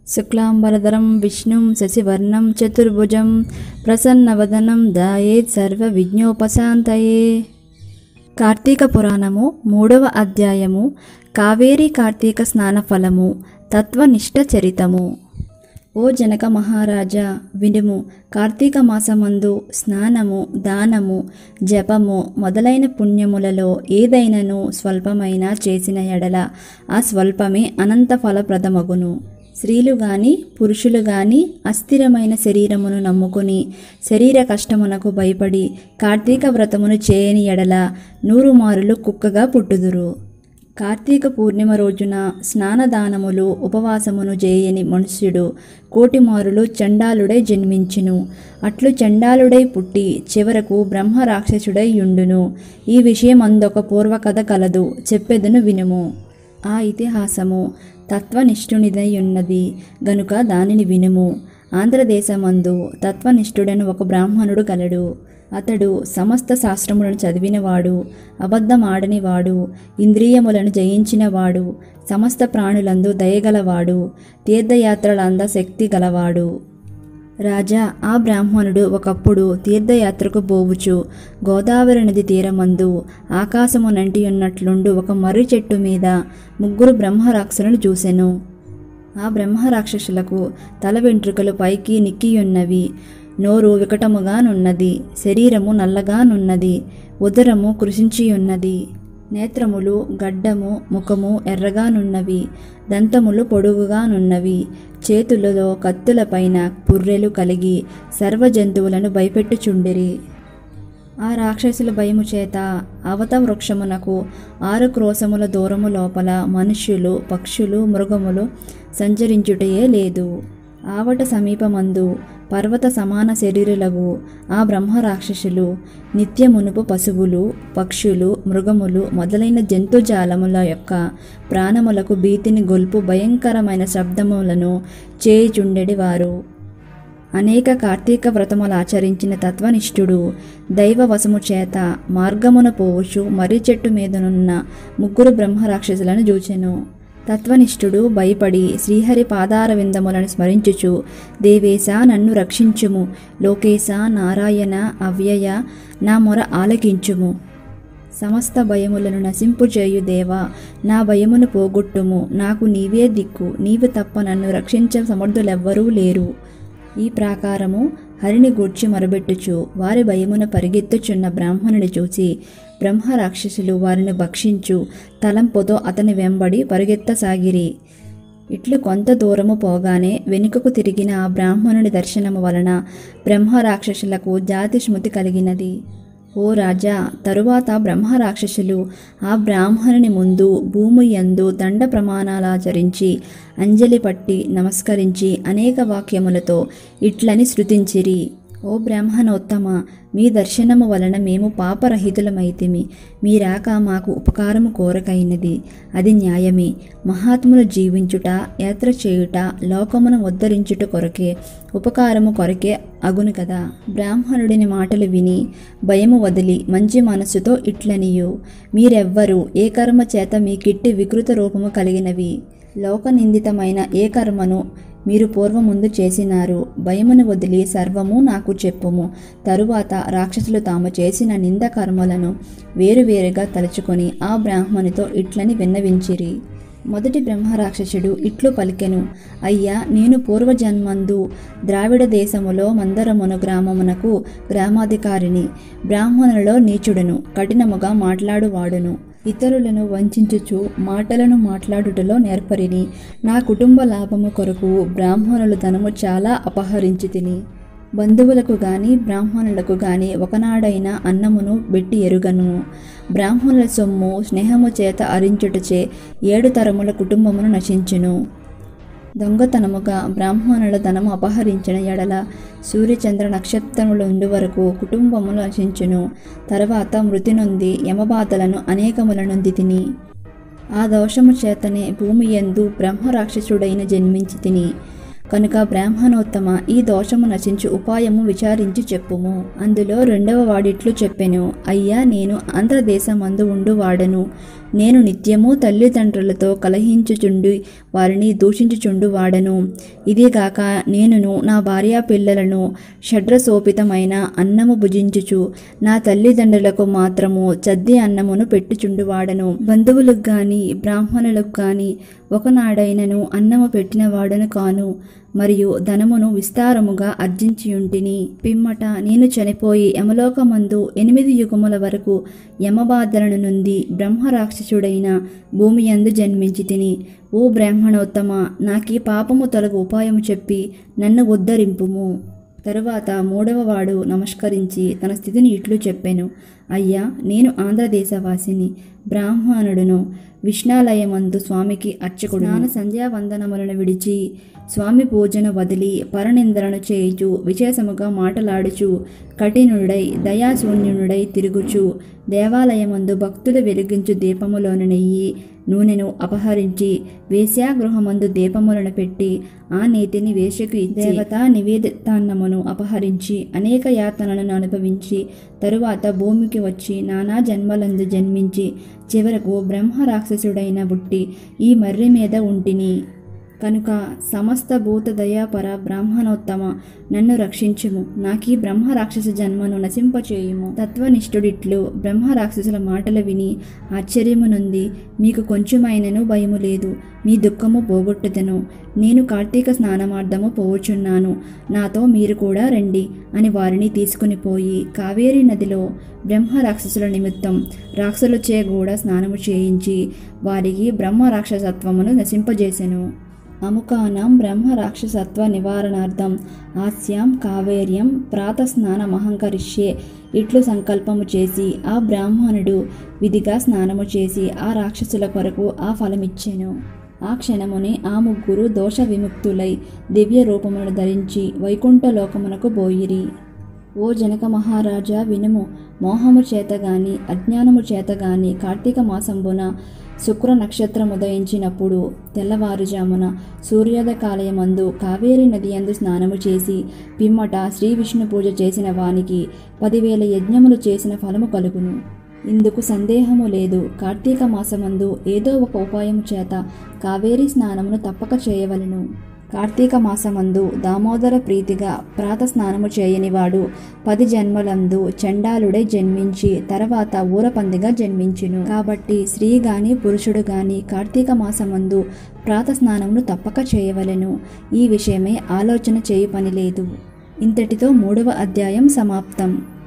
శుక్లాంబరధరం విష్ణుం శశివర్ణం చతుర్భుజం ప్రసన్నవదనం దాయేత్ సర్వ విజ్ఞోపశాంతయే కార్తీక పురాణము మూడవ అధ్యాయము కావేరీ కార్తీక స్నాన ఫలము తత్వనిష్ట చరితము ఓ జనక మహారాజా వినుము కార్తీక మాసమందు స్నానము దానము జపము మొదలైన పుణ్యములలో ఏదైనను స్వల్పమైన చేసిన ఎడల ఆ స్వల్పమే అనంత ఫలప్రదమగును స్త్రీలు గాని పురుషులు గాని అస్థిరమైన శరీరమును నమ్ముకుని శరీర కష్టమునకు భయపడి కార్తీక వ్రతమును చేయని ఎడల నూరు మారులు కుక్కగా పుట్టుదురు కార్తీక పూర్ణిమ రోజున స్నానదానములు ఉపవాసమును చేయని మనుష్యుడు కోటిమారులు చండాలుడై జన్మించును అట్లు చండాలుడై పుట్టి చివరకు బ్రహ్మ రాక్షసుడై యుండును ఈ విషయం అందొక పూర్వకథ కలదు చెప్పెదను వినుము ఆ ఇతిహాసము తత్వనిష్ఠునిదై ఉన్నది గనుక దానిని వినుము ఆంధ్రదేశమందు తత్వనిష్ఠుడను ఒక బ్రాహ్మణుడు కలడు అతడు సమస్త శాస్త్రములను చదివినవాడు అబద్ధమాడనివాడు ఇంద్రియములను జయించినవాడు సమస్త ప్రాణులందు దయగలవాడు తీర్థయాత్రలంద శక్తి గలవాడు రాజా ఆ బ్రాహ్మణుడు ఒకప్పుడు తీర్థయాత్రకు పోవుచు గోదావరి నది తీరమందు ఆకాశము నంటి ఉన్నట్లుండు ఒక మర్రి చెట్టు మీద ముగ్గురు బ్రహ్మరాక్షసులను చూసెను ఆ బ్రహ్మరాక్షసులకు తల వెంట్రుకలు పైకి నిక్కియున్నవి నోరు వికటముగానున్నది శరీరము నల్లగానున్నది ఉదరము కృషించియున్నది నేత్రములు గడ్డము ముఖము ఎర్రగానున్నవి దంతములు పొడుగుగానున్నవి చేతులలో కత్తులపైన పుర్రెలు కలిగి సర్వ జంతువులను భయపెట్టుచుండిరి ఆ రాక్షసుల భయము చేత అవత వృక్షమునకు ఆరు క్రోశముల దూరము లోపల మనుష్యులు పక్షులు మృగములు సంచరించుటయే లేదు ఆవట సమీపమందు పర్వత సమాన శరీరులగు ఆ బ్రహ్మ రాక్షసులు నిత్యమునుపు పశువులు పక్షులు మృగములు మొదలైన జంతుజాలముల యొక్క ప్రాణములకు భీతిని గొల్పు భయంకరమైన శబ్దములను చేయుచుండెడి వారు అనేక కార్తీక వ్రతములు ఆచరించిన తత్వనిష్ఠుడు దైవవశము చేత మార్గమున పోవుచు మర్రి చెట్టు మీదనున్న ముగ్గురు బ్రహ్మరాక్షసులను చూచెను తత్వనిష్ఠుడు భయపడి శ్రీహరి పాదార విందములను స్మరించుచు దేవేశ నన్ను రక్షించుము లోకేశ నారాయణ అవ్యయ నా మొర ఆలకించుము సమస్త భయములను నశింపుచేయు దేవా నా భయమును పోగొట్టుము నాకు నీవే దిక్కు నీవు తప్ప నన్ను రక్షించ సమర్థులెవ్వరూ లేరు ఈ ప్రాకారము హరిని గూర్చి మొరబెట్టుచు వారి భయమున పరిగెత్తుచున్న బ్రాహ్మణుని చూసి బ్రహ్మ రాక్షసులు వారిని భక్షించు తలంపుతో అతని వెంబడి పరిగెత్తసాగిరి ఇట్లు కొంత దూరము పోగానే వెనుకకు తిరిగిన ఆ బ్రాహ్మణుని దర్శనము వలన బ్రహ్మ రాక్షసులకు జాతి స్మృతి కలిగినది ఓ రాజా తరువాత బ్రహ్మ రాక్షసులు ఆ బ్రాహ్మణుని ముందు భూమి యందు దండ ప్రమాణాలాచరించి అంజలి పట్టి నమస్కరించి అనేక వాక్యములతో ఇట్లని శృతించిరి ఓ బ్రాహ్మణోత్తమ మీ దర్శనము వలన మేము పాపరహితులమైతిమి మీ రాక మాకు ఉపకారము కోరకైనది అది న్యాయమే మహాత్ములు జీవించుట యాత్ర చేయుట లోకమును ఉద్ధరించుట కొరకే ఉపకారము కొరకే అగును కదా బ్రాహ్మణుడిని మాటలు విని భయము వదిలి మంచి మనస్సుతో ఇట్లనియు మీరెవ్వరూ ఏ కర్మ చేత మీకిట్టి వికృత రూపము కలిగినవి లోకనిందితమైన ఏ కర్మను మీరు పూర్వముందు చేసినారు భయమును వదిలి సర్వము నాకు చెప్పుము తరువాత రాక్షసులు తాము చేసిన నింద కర్మలను వేరువేరుగా తలుచుకొని ఆ బ్రాహ్మణితో ఇట్లని విన్నవించిరి మొదటి బ్రహ్మరాక్షసుడు ఇట్లు పలికెను అయ్యా నేను పూర్వజన్మందు ద్రావిడ దేశములో మందరమును గ్రామమునకు గ్రామాధికారిని బ్రాహ్మణులలో నీచుడును కఠినముగా మాట్లాడువాడును ఇతరులను వంచుచు మాటలను మాట్లాడుటలో నేర్పరిని నా కుటుంబ లాభము కొరకు బ్రాహ్మణుల ధనము చాలా అపహరించి తిని బంధువులకు గాని బ్రాహ్మణులకు గాని ఒకనాడైన అన్నమును పెట్టి ఎరుగను బ్రాహ్మణుల సొమ్ము స్నేహము చేత అరించుటచే ఏడు తరముల కుటుంబమును నశించును దొంగతనముగా బ్రాహ్మణుల ధనము అపహరించిన ఎడల సూర్యచంద్ర నక్షత్రములు ఉండు వరకు కుటుంబములు నశించును తర్వాత మృతి నొంది యమబాధలను అనేకముల నొంది తిని ఆ దోషము చేతనే భూమి ఎందు బ్రహ్మరాక్షసుడైన జన్మించి తిని కనుక బ్రాహ్మణోత్తమ ఈ దోషము నశించు ఉపాయము విచారించి చెప్పుము అందులో రెండవ వాడిట్లు చెప్పెను అయ్యా నేను ఆంధ్రదేశమందు ఉండువాడను నేను నిత్యము తల్లిదండ్రులతో కలహించుచుండి వారిని దూషించుచుండు వాడను ఇదిగాక నేనును నా భార్యా పిల్లలను షడ్రసోపితమైన అన్నము భుజించుచు నా తల్లిదండ్రులకు మాత్రము చద్ది అన్నమును పెట్టుచుండు వాడను బంధువులకు గాని బ్రాహ్మణులకు గాని ఒకనాడైనను అన్నము పెట్టిన వాడను కాను మరియు ధనమును విస్తారముగా అర్జించియుంటిని పిమ్మట నేను చనిపోయి యమలోకమందు ఎనిమిది యుగముల వరకు యమబాధలను నుండి బ్రహ్మరాక్షసుడైన భూమి యందు జన్మించి తిని ఓ బ్రాహ్మణోత్తమ నాకీ పాపము తొలగు ఉపాయము చెప్పి నన్ను ఉద్ధరింపుము తరువాత మూడవ వాడు నమస్కరించి తన స్థితిని ఇట్లు చెప్పాను అయ్యా నేను ఆంధ్రదేశవాసిని బ్రాహ్మణుడును విష్ణాలయమందు స్వామికి అర్చకుడు స్నాన సంధ్యావందనములను విడిచి స్వామి పూజను వదిలి పరనిందలను చేయుచు విశేషముగా మాటలాడుచు కఠినుడై దయాశూన్యునుడై తిరుగుచు దేవాలయమందు భక్తులు వెలిగించు దీపములోని నెయ్యి నూనెను అపహరించి వేశ్యాగృహమందు దీపములను పెట్టి ఆ నీతిని వేషకు ఇచ్చి దేవతా నివేదితాన్నమును అపహరించి అనేక యాతనలను అనుభవించి తరువాత భూమికి వచ్చి నానా జన్మలందు జన్మించి చివరకు బ్రహ్మ రాక్షసుడైన బుట్టి ఈ మర్రి మీద ఉంటిని కనుక సమస్త భూత దయాపర బ్రాహ్మణోత్తమ నన్ను రక్షించుము నాకీ బ్రహ్మ రాక్షస జన్మను నశింపచేయుము తత్వనిష్ఠుడిట్లు బ్రహ్మ రాక్షసుల మాటలు విని ఆశ్చర్యము నుండి మీకు కొంచెమైనను భయము లేదు మీ దుఃఖము పోగొట్టుదను నేను కార్తీక స్నానమార్థము పోవచున్నాను నాతో మీరు కూడా రండి అని వారిని తీసుకుని పోయి కావేరీ నదిలో బ్రహ్మ రాక్షసుల నిమిత్తం రాక్షసులచే కూడా స్నానము చేయించి వారికి బ్రహ్మ రాక్షసత్వమును నశింపజేసెను అముకానాం బ్రహ్మ రాక్షసత్వ నివారణార్థం ఆస్యాం కావేర్యం ప్రాతస్నానమహంకరిష్యే ఇట్లు సంకల్పము చేసి ఆ బ్రాహ్మణుడు విధిగా స్నానము చేసి ఆ రాక్షసుల కొరకు ఆ ఫలమిచ్చెను ఆ క్షణమునే ఆ ముగ్గురు దోష విముక్తులై దివ్య రూపమును ధరించి వైకుంఠ లోకమునకు బోయిరి ఓ జనక మహారాజా వినుము మోహము చేత గాని అజ్ఞానము చేత గాని కార్తీక మాసంబున శుక్ర నక్షత్రం ఉదయించినప్పుడు తెల్లవారుజామున సూర్యోదయ కాలయమందు కావేరి నది యందు స్నానము చేసి పిమ్మట శ్రీ విష్ణు పూజ చేసిన వానికి పదివేల యజ్ఞములు చేసిన ఫలము కలుగును ఇందుకు సందేహము లేదు కార్తీక మాసమందు ఏదో ఒక ఉపాయము చేత కావేరీ స్నానమును తప్పక చేయవలెను కార్తీక మాసమందు దామోదర ప్రీతిగా ప్రాత స్నానము చేయనివాడు పది జన్మలందు చండాలుడై జన్మించి తర్వాత ఊరపందిగా జన్మించును కాబట్టి స్త్రీ గాని పురుషుడు గాని కార్తీక మాసమందు ప్రాత స్నానమును తప్పక చేయవలెను ఈ విషయమై ఆలోచన చేయు పని లేదు ఇంతటితో మూడవ అధ్యాయం సమాప్తం